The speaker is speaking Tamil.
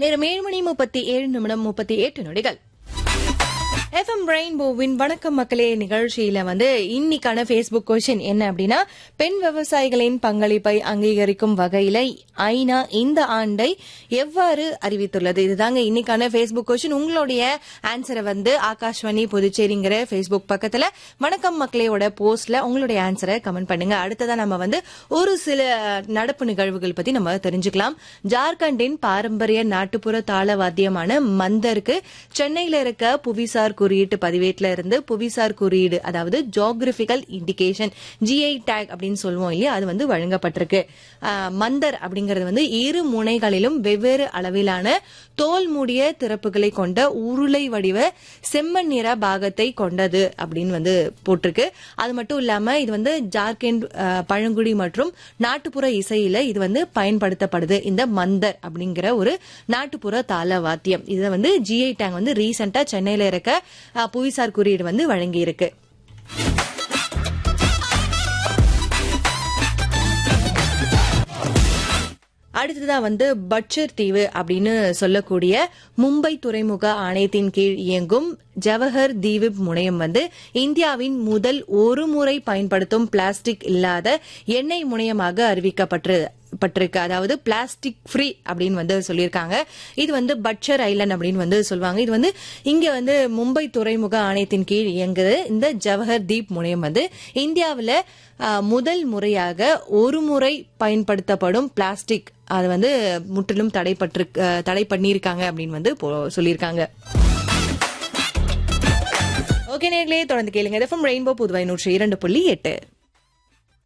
நேரம் ஏழு மணி முப்பத்தி ஏழு நிமிடம் முப்பத்தி எட்டு நொடிகள் எஃப்எம் ரெயின்போவின் வணக்கம் மக்களே நிகழ்ச்சியில வந்து இன்னைக்கான ஃபேஸ்புக் கொஸ்டின் என்ன அப்படின்னா பெண் விவசாயிகளின் பங்களிப்பை அங்கீகரிக்கும் வகையில ஐநா இந்த ஆண்டை எவ்வாறு அறிவித்துள்ளது இதுதாங்க இன்னைக்கான ஃபேஸ்புக் கொஸ்டின் உங்களுடைய ஆன்சரை வந்து ஆகாஷ்வாணி புதுச்சேரிங்கிற ஃபேஸ்புக் பக்கத்துல வணக்கம் மக்களையோட போஸ்ட்ல உங்களுடைய ஆன்சரை கமெண்ட் பண்ணுங்க அடுத்ததா நம்ம வந்து ஒரு சில நடப்பு நிகழ்வுகள் பத்தி நம்ம தெரிஞ்சுக்கலாம் ஜார்க்கண்டின் பாரம்பரிய நாட்டுப்புற தாள வாத்தியமான மந்தருக்கு சென்னையில இருக்க புவிசார் குறியீட்டு பதிவேட்ல இருந்து புவிசார் குறியீடு அதாவது ஜியோகிராபிக்கல் இண்டிகேஷன் ஜிஐ டேக் அப்படின்னு சொல்லுவோம் இல்லையா அது வந்து வழங்கப்பட்டிருக்கு ஆஹ் மந்தர் அப்படிங்கிறது வந்து இரு முனைகளிலும் வெவ்வேறு அளவிலான தோல் மூடிய திறப்புகளை கொண்ட உருளை வடிவ செம்மண் நிற பாகத்தை கொண்டது அப்படின்னு வந்து போட்டிருக்கு அது மட்டும் இல்லாம இது வந்து ஜார்க்கண்ட் ஆஹ், பழங்குடி மற்றும் நாட்டுப்புற இசையில இது வந்து பயன்படுத்தப்படுது இந்த மந்தர் அப்படிங்கிற ஒரு நாட்டுப்புற தாள வாத்தியம் இதை வந்து ஜிஐ டேங் வந்து ரீசெண்டா சென்னையில இருக்க ஆஹ், புவிசார் குறியீடு வந்து வழங்கி இருக்கு அடுத்ததா வந்து பட்சர் தீவு அப்படின்னு சொல்லக்கூடிய மும்பை துறைமுக ஆணையத்தின் கீழ் இயங்கும் ஜவஹர் தீவு முனையம் வந்து இந்தியாவின் முதல் ஒரு முறை பயன்படுத்தும் பிளாஸ்டிக் இல்லாத எண்ணெய் முனையமாக அறிவிக்கப்பட்டு பட்டிருக்கு அதாவது பிளாஸ்டிக் ஃப்ரீ அப்படின்னு வந்து சொல்லியிருக்காங்க இது வந்து பட்சர் ஐலண்ட் அப்படின்னு வந்து சொல்லுவாங்க இது வந்து இங்க வந்து மும்பை துறைமுக ஆணையத்தின் கீழ் இயங்குது இந்த ஜவஹர் தீப் முனையம் வந்து இந்தியாவில் முதல் முறையாக ஒரு முறை பயன்படுத்தப்படும் பிளாஸ்டிக் அது வந்து முற்றிலும் தடைப்பட்டு தடை பண்ணியிருக்காங்க அப்படின்னு வந்து போ- சொல்லியிருக்காங்க ஓகே நேர்களே தொடர்ந்து கேளுங்க எஃப்எம் ரெயின்போ புதுவை நூற்றி இரண்டு புள்ளி எட்டு